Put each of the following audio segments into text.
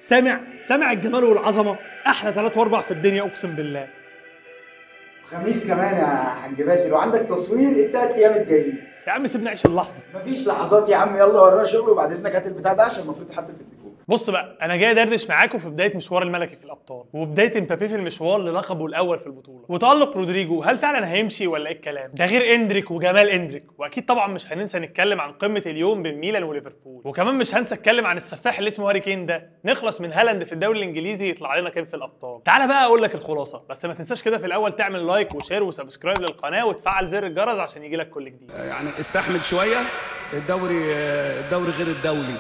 سامع سامع الجمال والعظمه احلى ثلاث واربع في الدنيا اقسم بالله خميس كمان يا حاج باسل وعندك تصوير التلات ايام الجايين يا عم سيبني اعيش اللحظه مفيش لحظات يا عم يلا ورانا شغل وبعد اذنك هات البتاع ده عشان المفروض يتحط في الديكور بص بقى انا جاي ادردش معاكم في بدايه مشوار الملكي في الابطال وبدايه امبابي في المشوار للقبه الاول في البطوله وتالق رودريجو هل فعلا هيمشي ولا ايه الكلام ده غير اندريك وجمال اندريك واكيد طبعا مش هننسى نتكلم عن قمه اليوم بين ميلان وليفربول وكمان مش هنسى اتكلم عن السفاح اللي اسمه هاري كين ده نخلص من هالاند في الدوري الانجليزي يطلع لنا كام في الابطال تعالى بقى اقول لك الخلاصه بس ما تنساش كده في الاول تعمل لايك وشير وسبسكرايب للقناه وتفعل زر الجرس عشان يجي لك كل جديد يعني استحمل شويه الدوري الدوري غير الدولي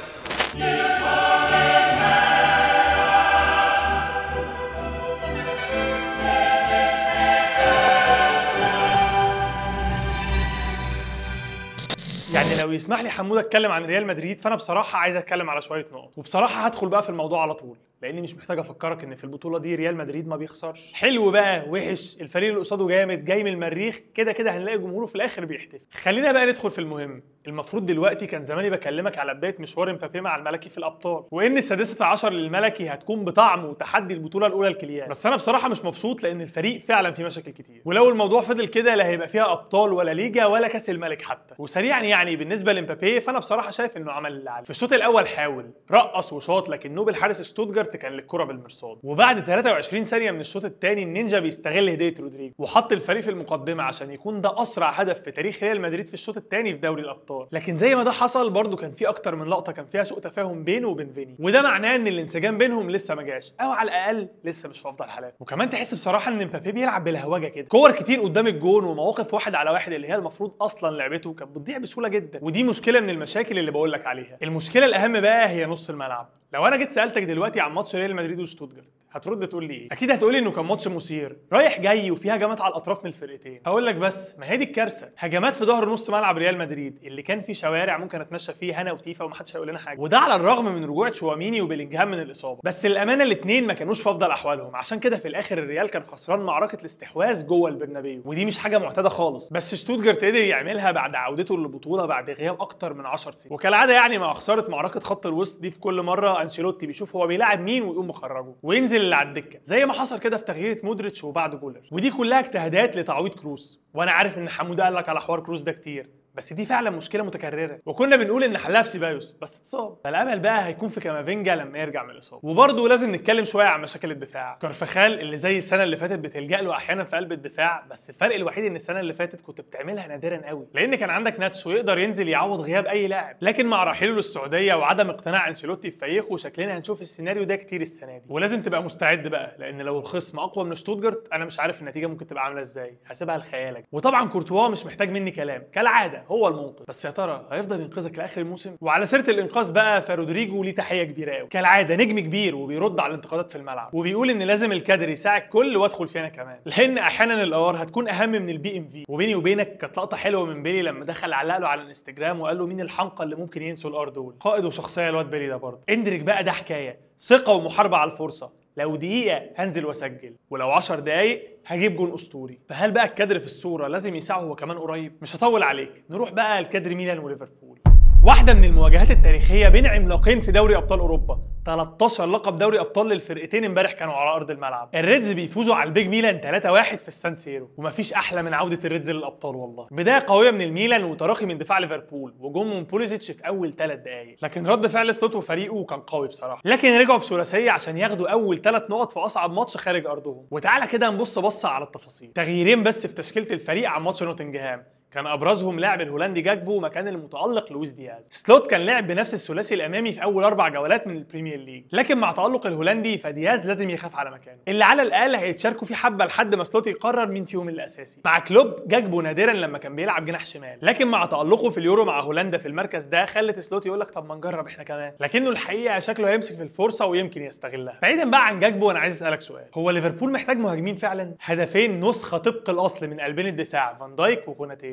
يعني لو يسمح لي حمود اتكلم عن ريال مدريد فانا بصراحه عايز اتكلم على شويه نقط وبصراحه هدخل بقى في الموضوع على طول لاني مش محتاج افكرك ان في البطوله دي ريال مدريد ما بيخسرش حلو بقى وحش الفريق اللي قصاده جامد جاي من المريخ كده كده هنلاقي جمهوره في الاخر بيحتفل خلينا بقى ندخل في المهم المفروض دلوقتي كان زماني بكلمك على بدايه مشوار امبابي مع الملكي في الابطال وان السادسه عشر للملكي هتكون بطعم وتحدي البطوله الاولى الكليان بس انا بصراحه مش مبسوط لان الفريق فعلا فيه مشاكل كتير ولو الموضوع فضل كده لا هيبقى فيها ابطال ولا ليجا ولا كاس الملك حتى وسريعا يعني بالنسبه لامبابي فانا بصراحه شايف انه عمل اللي عليه في الشوط الاول حاول رقص وشاط لكن نوبل حارس شتوتجارت كان للكره بالمرصاد وبعد 23 ثانيه من الشوط الثاني النينجا بيستغل هديه رودريجو وحط الفريق في المقدمه عشان يكون ده اسرع هدف في تاريخ ريال مدريد في الشوط الثاني في دوري الابطال لكن زي ما ده حصل برضه كان في اكتر من لقطه كان فيها سوء تفاهم بينه وبين فيني وده معناه ان الانسجام بينهم لسه ما جاش او على الاقل لسه مش في افضل حالاته وكمان تحس بصراحه ان مبابي بيلعب بلهوجه كده كور كتير قدام الجون ومواقف واحد على واحد اللي هي المفروض اصلا لعبته كانت بتضيع بسهوله جدا ودي مشكله من المشاكل اللي بقول لك عليها المشكله الاهم بقى هي نص الملعب لو انا جيت سالتك دلوقتي عن ماتش ريال مدريد وشتوتجارت هترد تقول لي ايه اكيد هتقولي انه كان ماتش مثير رايح جاي وفيه هجمات على الاطراف من الفرقتين هقول لك بس ما هي دي الكارثه هجمات في ظهر نص ملعب ريال مدريد اللي كان فيه شوارع ممكن اتمشى فيه هنا وتيفا ومحدش هيقول لنا حاجه وده على الرغم من رجوع تشواميني وبيلينجهام من الاصابه بس الامانه الاثنين ما كانوش في افضل احوالهم عشان كده في الاخر الريال كان خسران معركه الاستحواذ جوه البرنابيو ودي مش حاجه معتاده خالص بس شتوتجارت قدر يعملها بعد عودته للبطوله بعد غياب اكتر من 10 سنين وكالعاده يعني مع خساره معركه خط الوسط دي في كل مره انشيلوتي بيشوف هو بيلاعب مين ويقوم مخرجه وينزل اللي على الدكه زي ما حصل كده في تغيير مودريتش وبعد جولر ودي كلها اجتهادات لتعويض كروس وانا عارف ان حموده قال لك على حوار كروس ده كتير بس دي فعلا مشكله متكرره وكنا بنقول ان حلها في سيبايوس بس اتصاب فالامل بقى هيكون في كامافينجا لما يرجع من الاصابه وبرضه لازم نتكلم شويه عن مشاكل الدفاع كارفخال اللي زي السنه اللي فاتت بتلجا له احيانا في قلب الدفاع بس الفرق الوحيد ان السنه اللي فاتت كنت بتعملها نادرا قوي لان كان عندك ناتشو يقدر ينزل يعوض غياب اي لاعب لكن مع رحيله للسعوديه وعدم اقتناع انشيلوتي في فايخو شكلنا هنشوف السيناريو ده كتير السنه دي ولازم تبقى مستعد بقى لان لو الخصم اقوى من شتوتجارت انا مش عارف النتيجه ممكن تبقى عامله ازاي هسيبها لخيالك وطبعا كورتوا مش محتاج مني كلام كالعاده هو المنقذ بس يا ترى هيفضل ينقذك لاخر الموسم وعلى سيره الانقاذ بقى فرودريجو ليه تحيه كبيره قوي كالعاده نجم كبير وبيرد على الانتقادات في الملعب وبيقول ان لازم الكادر يساعد كل وادخل فيه انا كمان لان احيانا الار هتكون اهم من البي ام في وبيني وبينك كانت لقطه حلوه من بيلي لما دخل علق له على الانستجرام وقال له مين الحمقى اللي ممكن ينسوا الار دول قائد وشخصيه الواد بيلي ده برضه اندريك بقى ده حكايه ثقه ومحاربه على الفرصه لو دقيقة هنزل واسجل ولو 10 دقايق هجيب جون اسطوري فهل بقى الكادر في الصورة لازم يساعه هو كمان قريب مش هطول عليك نروح بقى لكادر ميلان وليفربول واحدة من المواجهات التاريخية بين عملاقين في دوري ابطال اوروبا 13 لقب دوري ابطال للفرقتين امبارح كانوا على ارض الملعب الريدز بيفوزوا على البيج ميلان 3-1 في السان سيرو ومفيش احلى من عوده الريدز للابطال والله بدايه قويه من الميلان وتراخي من دفاع ليفربول وجون من بوليزيتش في اول 3 دقائق لكن رد فعل سلوت وفريقه كان قوي بصراحه لكن رجعوا بثلاثيه عشان ياخدوا اول 3 نقط في اصعب ماتش خارج ارضهم وتعالى كده نبص بصه على التفاصيل تغييرين بس في تشكيله الفريق عن ماتش نوتنجهام كان ابرزهم لاعب الهولندي جاكبو مكان المتالق لويس دياز سلوت كان لعب بنفس الثلاثي الامامي في اول اربع جولات من البريمير ليج لكن مع تالق الهولندي فدياز لازم يخاف على مكانه اللي على الاقل هيتشاركوا فيه حبه لحد ما سلوت يقرر مين فيهم الاساسي مع كلوب جاكبو نادرا لما كان بيلعب جناح شمال لكن مع تالقه في اليورو مع هولندا في المركز ده خلت سلوت يقول لك طب ما نجرب احنا كمان لكنه الحقيقه شكله هيمسك في الفرصه ويمكن يستغلها بعيدا بقى عن جاكبو انا عايز اسالك سؤال هو ليفربول محتاج مهاجمين فعلا هدفين نسخه طبق الاصل من قلبين الدفاع فان دايك وكوناتيه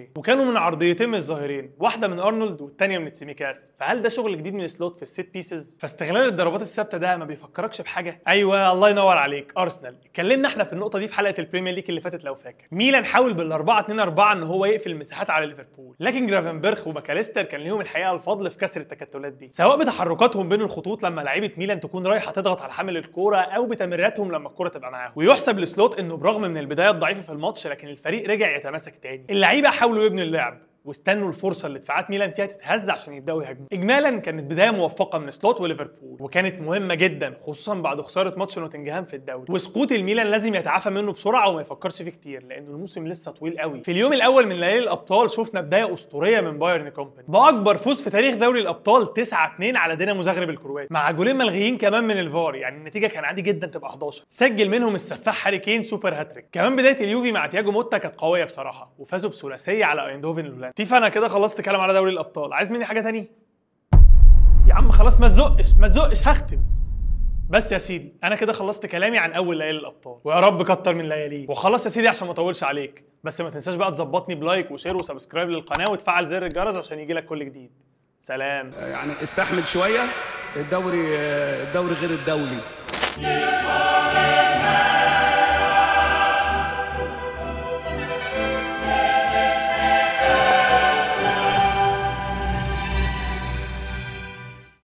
عرضيه وكانوا من عرضيتين من الظاهرين واحده من ارنولد والتانيه من تسيميكاس فهل ده شغل جديد من سلوت في السيت بيسز فاستغلال الضربات الثابته ده ما بيفكركش بحاجه ايوه الله ينور عليك ارسنال اتكلمنا احنا في النقطه دي في حلقه البريمير ليج اللي فاتت لو فاكر ميلان حاول بال 4 2 4 ان هو يقفل المساحات على ليفربول لكن جرافنبرخ وماكاليستر كان ليهم الحقيقه الفضل في كسر التكتلات دي سواء بتحركاتهم بين الخطوط لما لعيبه ميلان تكون رايحه تضغط على حامل الكوره او بتمريراتهم لما الكوره تبقى معاهم ويحسب لسلوت انه برغم من البدايه الضعيفه في الماتش لكن الفريق رجع يتماسك تاني اللعيبه حاولوا يبنوا اللعب واستنوا الفرصه اللي دفاعات ميلان فيها تتهز عشان يبداوا يهاجموا اجمالا كانت بدايه موفقه من سلوت وليفربول وكانت مهمه جدا خصوصا بعد خساره ماتش نوتنجهام في الدوري وسقوط الميلان لازم يتعافى منه بسرعه وما يفكرش فيه كتير لانه الموسم لسه طويل قوي في اليوم الاول من ليالي الابطال شفنا بدايه اسطوريه من بايرن كومباني باكبر فوز في تاريخ دوري الابطال 9 2 على دينامو زغرب الكرواتي مع جولين ملغيين كمان من الفار يعني النتيجه كان عادي جدا تبقى 11 سجل منهم السفاح هاري كين سوبر هاتريك كمان بدايه اليوفي مع تياجو موتا كانت قويه بصراحه وفازوا بثلاثيه على ايندهوفن الهولندي تيفا انا كده خلصت كلام على دوري الابطال عايز مني حاجه تاني يا عم خلاص ما تزقش ما تزقش هختم بس يا سيدي انا كده خلصت كلامي عن اول ليالي الابطال ويا رب كتر من لياليه وخلاص يا سيدي عشان ما اطولش عليك بس ما تنساش بقى تظبطني بلايك وشير وسبسكرايب للقناه وتفعل زر الجرس عشان يجيلك كل جديد سلام يعني استحمل شويه الدوري الدوري غير الدولي